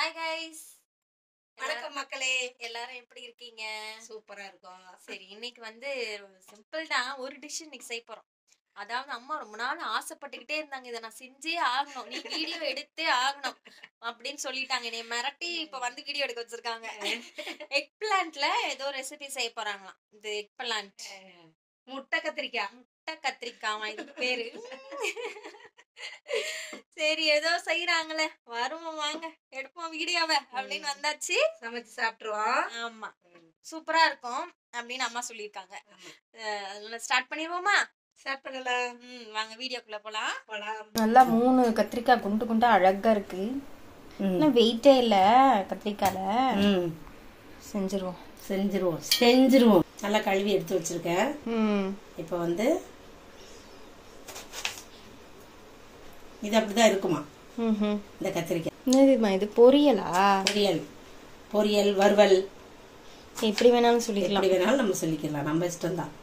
Hi guys வணக்கம் மக்களே எல்லாரும் எப்படி இருக்கீங்க சூப்பரா இருக்கும் சரி இன்னைக்கு வந்து சிம்பிள் தான் ஒரு டிஷ் இன்னைக்கு செய்ய போறோம் அதாவது அம்மா ரொம்ப நாள் ஆசைப்பட்டுக்கிட்டே இருந்தாங்க இதை நான் செஞ்சே ஆகணும் நீ வீடியோ எடுத்தே ஆகணும் அப்படின்னு சொல்லிட்டாங்க என்னை மிரட்டி இப்ப வந்து வீடியோ எடுக்க வச்சிருக்காங்க எக் பிளான்ட்ல ஏதோ ரெசிபி செய்ய போறாங்களாம் இது எக் பிளான்ட் முட்டை கத்திரிக்காய் முட்டை கத்திரிக்காமா இது பேரு சரி ஏதோ செய்யறாங்களே வருவோம் வாங்க எடுப்போம் வீடியோவை அப்படின்னு வந்தாச்சு சமைச்சு சாப்பிட்டுருவோம் ஆமா சூப்பரா இருக்கும் அப்படின்னு அம்மா சொல்லியிருக்காங்க அஹ் அதனால ஸ்டார்ட் பண்ணிடுவோமா ஸ்டார்ட் பண்ணலாம் ம் வாங்க வீடியோக்குள்ள போலாம் போலாம் நல்லா மூணு கத்திரிக்காய் குண்டு குண்டா அழகா இருக்கு இன்னும் வெயிட்டே இல்ல கத்திரிக்காயில ம் செஞ்சிருவோம் செஞ்சிருவோம் செஞ்சிருவோம் நல்லா கழுவி எடுத்து வச்சிருக்கேன் ம் இப்போ வந்து இது அப்படிதான் இருக்குமா ம்ஹும். இந்த கத்திரிக்காய் என்னதும்மா இது பொரியலா பொரியல் பொரியல் வறுவல் எப்படி வேணாலும் சொல்லிக்கலாம் எப்படி வேணாலும் நம்ம சொல்லிக்கலாம் நம்ம இஷ்டம்தான்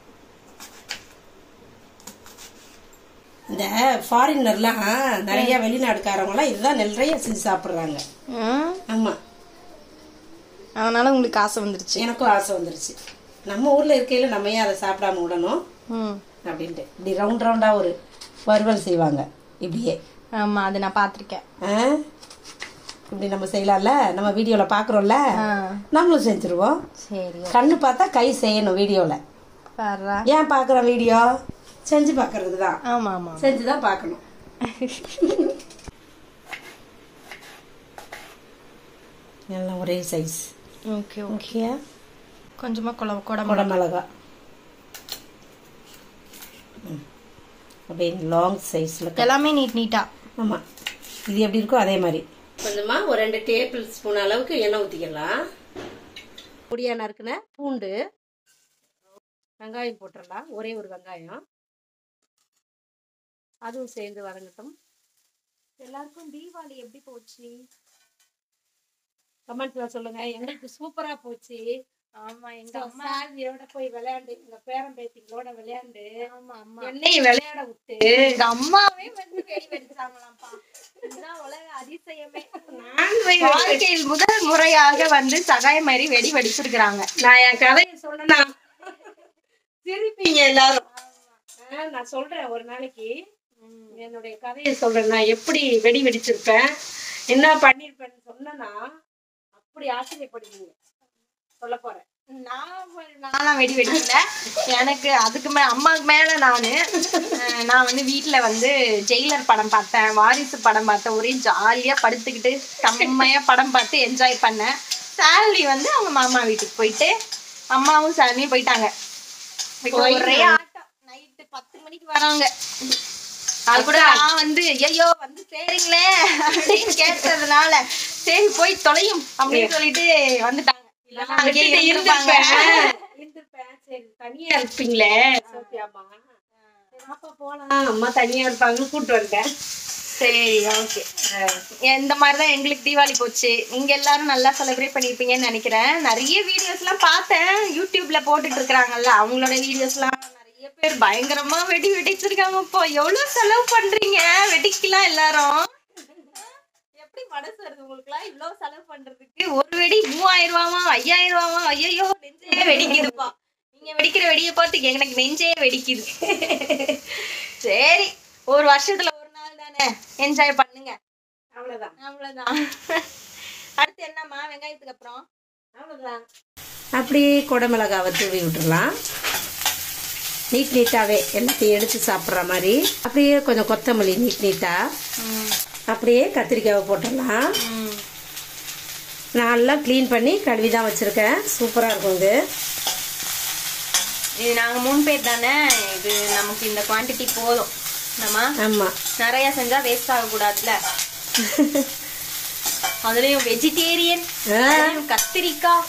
இந்த ஃபாரினர்லாம் நிறைய வெளிநாடுக்காரங்களாம் இதுதான் நிறைய செஞ்சு சாப்பிடுறாங்க ம். ஆமா அதனால உங்களுக்கு ஆசை வந்துருச்சு எனக்கும் ஆசை வந்துருச்சு நம்ம ஊர்ல இருக்கையில நம்ம ஏன் அதை சாப்பிடாம விடணும் ம் அப்படின்ட்டு இப்படி ரவுண்ட் ரவுண்டா ஒரு வறுவல் செய்வாங்க இப்படியே ஆமா அது நான் பாத்திருக்கேன் ஆ? இப்படி நம்ம செய்யலாம்ல நம்ம வீடியோல பாக்குறோம்ல ஆ நம்மளும் செஞ்சுருவோம் சரி கண்ணு பார்த்தா கை செய்யணும் வீடியோல பாடுறா ஏன் பாக்குறோம் வீடியோ செஞ்சு பாக்குறதுக்கு தான் ஆமா ஆமா செஞ்சுதான் பார்க்கணும் எல்லாம் ஒரே சைஸ் ஓகே ஓகே ஓகே கொஞ்சமா குழ குடம் குடமிளகா ம். அப்படியே லாங் சைஸ்ல எல்லாமே நீட் நீட்டா ஆமா இது எப்படி இருக்கோ அதே மாதிரி கொஞ்சமா ஒரு ரெண்டு டேபிள் ஸ்பூன் அளவுக்கு எண்ணெய் ஊற்றிக்கலாம் பொடியா நறுக்குன பூண்டு வெங்காயம் போட்டுடலாம் ஒரே ஒரு வெங்காயம் அதுவும் சேர்ந்து வதங்கட்டும் எல்லாருக்கும் தீபாவளி எப்படி போச்சு கமெண்ட்ல சொல்லுங்க எங்களுக்கு சூப்பரா போச்சு ஆமா எங்க எங்க அம்மா அம்மாவியோட போய் விளையாண்டு எங்க பேரன் பேத்திங்களோட விளையாண்டு ஆமா அம்மா என்னையும் விளையாட விட்டு எங்க அம்மாவே வந்து வெடி வெடிச்சாங்களாம்ப்பா இதுதான் உலக அதிசயமே நான் போய் வாழ்க்கையில் முதல் முறையாக வந்து சகாய மாதிரி வெடி வெடிச்சிருக்கிறாங்க நான் என் கதையை சொன்னா சிரிப்பீங்க எல்லாரும் ஆ, நான் சொல்றேன் ஒரு நாளைக்கு என்னுடைய கதையை சொல்றேன் நான் எப்படி வெடி வெடிச்சிருப்பேன் என்ன பண்ணிருப்பேன்னு சொன்னேன்னா அப்படி ஆச்சரியப்படுவீங்க சொல்ல போறேன் நான் நான்லாம் வெடி வெடிக்கல எனக்கு அதுக்கு மே அம்மாவுக்கு மேல நானு அஹ் நான் வந்து வீட்ல வந்து ஜெயிலர் படம் பார்த்தேன் வாரிசு படம் பார்த்தேன் ஒரே ஜாலியா படுத்துக்கிட்டு செம்மையா படம் பார்த்து என்ஜாய் பண்ணேன் சாலரி வந்து அவங்க மாமா வீட்டுக்கு போயிட்டு அம்மாவும் சாலினியும் போயிட்டாங்க போயிட்டு ஒரே ஆட்டம் நைட்டு பத்து மணிக்கு வராங்க அது கூட நான் வந்து ஐயோ வந்து சரிங்களே அப்படின்னு கேட்டதுனால சரி போய் தொலையும் அப்படின்னு சொல்லிட்டு வந்துட்டாங்க இல்லைன்னா அங்கேயே விட்டுட்டு இருந்திருப்பாங்க. இருந்திருப்பேன் இருந்திருப்பேன் சரி தனியா இருப்பீங்களே சோஃபியாமா சரி, அப்ப போலாம் அம்மா தனியா இருப்பாங்கன்னு கூட்டு வந்தேன் சரி ஓகே இந்த மாதிரி தான் எங்களுக்கு தீபாவளி போச்சு நீங்க எல்லாரும் நல்லா செலிப்ரேட் பண்ணிருப்பீங்கன்னு நினைக்கிறேன் நிறைய வீடியோஸ் எல்லாம் பார்த்தேன் யூடியூப்ல போட்டுட்டு இருக்காங்கல்ல அவங்களோட வீடியோஸ் எல்லாம் நிறைய பேர் பயங்கரமா வெடி வெடிச்சிருக்காங்க இப்போ எவ்வளவு செலவு பண்றீங்க வெடிக்கலாம் எல்லாரும் எப்படி மனசு வருது உங்களுக்குலாம் இவ்வளவு செலவு பண்றதுக்கு ஒரு வெடி மூவாயிரம் ரூபாவா ஐயாயிரம் ரூபாவா ஐயோ நெஞ்சே வெடிக்குதுப்பா நீங்க வெடிக்கிற வெடியை பார்த்து எனக்கு நெஞ்சே வெடிக்குது சரி ஒரு வருஷத்துல ஒரு நாள் தானே என்ஜாய் பண்ணுங்க அவ்வளவுதான் அவ்வளவுதான் அடுத்து என்னம்மா வெங்காயத்துக்கு அப்புறம் அவ்வளவுதான் அப்படியே குடமிளகாவை தூவி விட்டுறலாம் நீட் நீட்டாவே எல்லாத்தையும் எடுத்து சாப்பிட்ற மாதிரி அப்படியே கொஞ்சம் கொத்தமல்லி நீட் நீட்டா அப்படியே கத்திரிக்காவை போட்டுடலாம் நல்லா க்ளீன் பண்ணி கழுவி தான் வச்சுருக்கேன் சூப்பராக இருக்கும் இது இது நாங்க மூணு பேர் தானே இது நமக்கு இந்த குவாண்டிட்டி போதும் நம்ம ஆமாம் நிறைய செஞ்சா வேஸ்ட் ஆகக்கூடாதுல அதுலயும் வெஜிடேரியன் கத்திரிக்காய்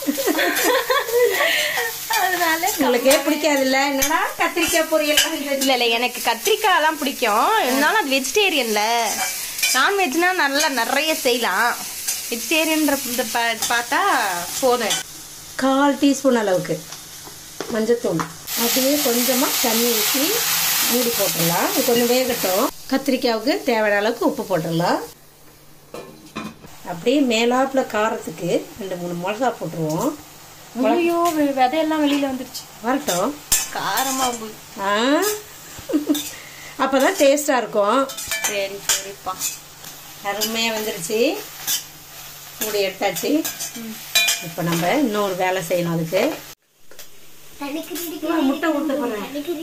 அதனால உங்களுக்கே பிடிக்காதுல்ல என்னடா கத்திரிக்காய் பொரியல் இல்ல இல்ல எனக்கு கத்திரிக்காய் எல்லாம் பிடிக்கும் இருந்தாலும் அது வெஜிடேரியன்ல நான்வெஜ்னா நல்லா நிறைய செய்யலாம் வெஜிடேரியன்ற இந்த பா- பார்த்தா போதும் கால் டீஸ்பூன் அளவுக்கு மஞ்சத்தூள் அப்படியே கொஞ்சமாக தண்ணி ஊற்றி மூடி போட்டுடலாம் இது கொஞ்சம் வேகட்டும் கத்திரிக்காவுக்கு தேவையான அளவுக்கு உப்பு போட்டுடலாம் அப்படியே மேலாப்புல காரத்துக்கு ரெண்டு மூணு மிளகா போட்டுருவோம் ஐயோ வெ- விதையெல்லாம் வெளியில வந்துருச்சு வரட்டும் காரமா போய் ஆ அப்பதான் டேஸ்டா இருக்கும் சரி சரிப்பா அருமையா வந்துருச்சு மூடி எடுத்தாச்சு இப்போ நம்ம இன்னொரு வேலை செய்யணும் அதுக்கு அம்மா, முட்டை ஊத்த போறேன்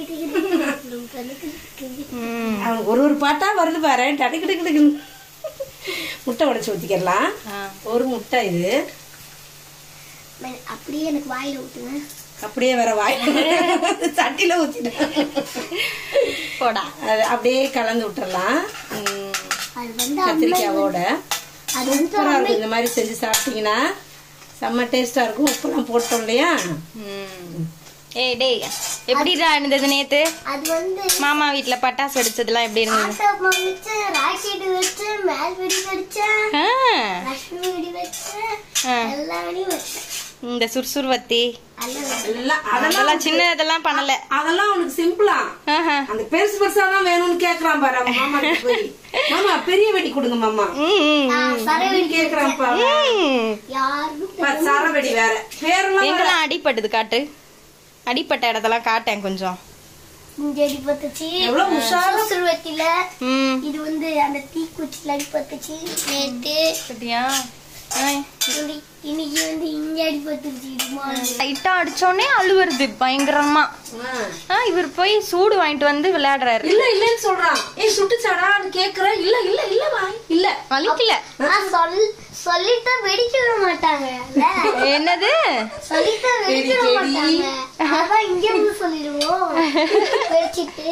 ம் அவனுக்கு ஒரு ஒரு பாட்டா வருது பாரு டடுக்கு டக்கு டக்குன்னு முட்டை உடைச்சு ஊத்திக்கிறலாம் ஆ. ஒரு முட்டை இது அப்படியே எனக்கு வாயில ஊத்துங்க அப்படியே வேற வாய் சட்டியில ஊத்திட்டேன் போடா அது அப்படியே கலந்து விட்டுறலாம் ம் அது வந்து கத்திரிக்காயோட அது வந்து சூப்பரா இருக்கும் இந்த மாதிரி செஞ்சு சாப்பிட்டீங்கன்னா செம்ம டேஸ்டா இருக்கும் உப்புலாம் போட்டோம் இல்லையா ம். ஏய் டேய் எப்படிடா இருந்தது நேத்து அது வந்து மாமா வீட்ல பட்டாசு வெடிச்சதெல்லாம் எப்படி இருந்தது ஆட்டோ வச்சு ராக்கெட் வச்சு மேல் வெடி வச்சேன் ஆ, லட்சுமி வெடி வச்சேன் ஆ. எல்லா வெடியும் வச்சேன் இந்த சுறுசுறுவத்தி எல்லாம் எல்லாம் அதெல்லாம் அதெல்லாம் சின்ன இதெல்லாம் பண்ணல அதெல்லாம் உனக்கு சிம்பிளா ஆஹா. அந்த பெருசு பெருசா தான் வேணும்னு கேக்குறான் பாரு அவங்க மாமா கிட்ட போய் மாமா பெரிய வெடி கொடுங்க மாமா ம், ம், நான் சரவெடி கேக்குறான்ப்பா ம். யாருக்கும் பா, சரவெடி வேற பேரெல்லாம் வேற. எங்கெல்லாம் அடிபட்டது காட்டு அடிப்பட்ட இடத்தெல்லாம் காட்டேன் கொஞ்சம் இங்க அடி பத்துச்சு எவ்வளவு உஷாரா சுருவத்தில ம் இது வந்து அந்த தீக்குச்சில அடி பத்துச்சு நேத்து சரியா இன்னி- இன்னைக்கு வந்து இங்க அடி பத்துச்சு லைட்டா அடிச்சோடனே அழுவுறது பயங்கரமா ஆ. ஆ, இவர் போய் சூடு வாங்கிட்டு வந்து விளையாடுறாரு இல்ல இல்லன்னு சொல்றான் ஏய் சுட்டுச்சாடான்னு கேக்குறேன் இல்ல இல்ல இல்ல வாய் இல்ல வலிக்கல நான் சொல் சொல்லிட்டு வெடிக்க விட மாட்டாங்க என்னது சொல்லிட்டு வெடிக்க விட மாட்டாங்க அதான் இங்க வந்து சொல்லிடுவோம் வெடிச்சிட்டு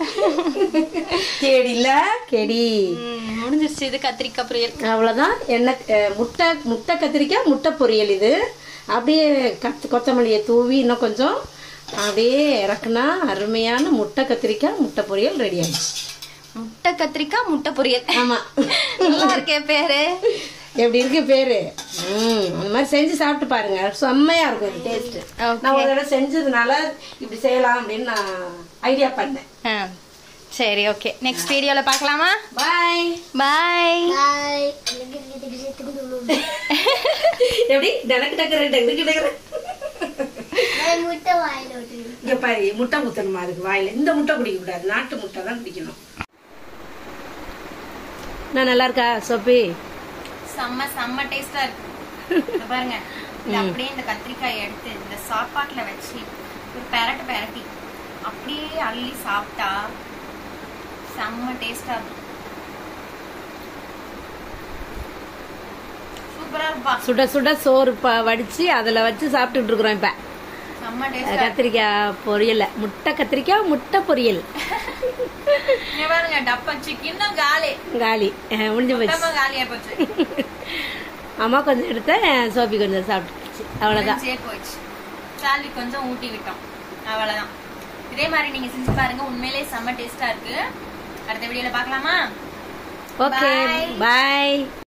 கேடில கேடி ம், முடிஞ்சிருச்சு இது கத்திரிக்காய் பொரியல் அவ்வளவுதான் என்ன அஹ், முட்டை முட்டை கத்திரிக்காய் முட்டை பொரியல் இது அப்படியே கத் கொத்தமல்லியை தூவி இன்னும் கொஞ்சம் அப்படியே இறக்குனா அருமையான முட்டை கத்திரிக்காய் முட்டை பொரியல் ரெடி ஆயிடுச்சு முட்டை கத்திரிக்காய் முட்டை பொரியல் ஆமா நல்லா இருக்கே பேரு எப்படி இருக்கு பேரு ம் அந்த மாதிரி செஞ்சு சாப்பிட்டு பாருங்க செம்மையா இருக்கும் இது டேஸ்ட் Okay. நான் ஒரு தடவை செஞ்சதுனால இப்படி செய்யலாம் அப்படின்னு நான் ஐடியா பண்ணேன் ஆ, சரி ஓகே நெக்ஸ்ட் வீடியோல பார்க்கலாமா பாய் பாய் பாய் எப்படி டனக்கு டக்குறேன் டக்கு டக்குறேன் முட்டை வாயில விட்டு இங்க பாரு முட்டை ஊத்தணுமா அதுக்கு வாயில இந்த முட்டை குடிக்க கூடாது நாட்டு முட்டை தான் குடிக்கணும் நான் நல்லா இருக்கா சோப்பி செம்ம செம்ம டேஸ்டா இருக்கு இத பாருங்க இது அப்படியே இந்த கத்திரிக்காய் எடுத்து இந்த சாப்பாட்டுல வச்சு ஒரு பெரட்டு பெரட்டி அப்படியே அள்ளி சாப்பிட்டா செம்ம டேஸ்டா இருக்கும் சூப்பரா இருப்பா சுட சுட சோறு ப- வடிச்சு அதுல வச்சு சாப்பிட்டுட்டு இருக்கிறோம் இப்ப செம்ம டேஸ்டா கத்திரிக்காய் பொரியல் முட்டை கத்திரிக்காய் முட்டை பொரியல் இங்க பாருங்க டப்பா சிக்கன் தான் காலி காலி அஹ், முடிஞ்சு போச்சு மொத்தமா காலியா போச்சு அம்மா கொஞ்சம் எடுத்தேன் சோபி கொஞ்சம் சாப்பிட்டுச்சு அவ்வளவுதான் முடிஞ்சே போச்சு சால்வி கொஞ்சம் ஊட்டி விட்டோம் அவ்வளவுதான் இதே மாதிரி நீங்க செஞ்சு பாருங்க உண்மையிலேயே செம்ம டேஸ்டா இருக்கு அடுத்த வீடியோல பார்க்கலாமா ஓகே Bye. பாய்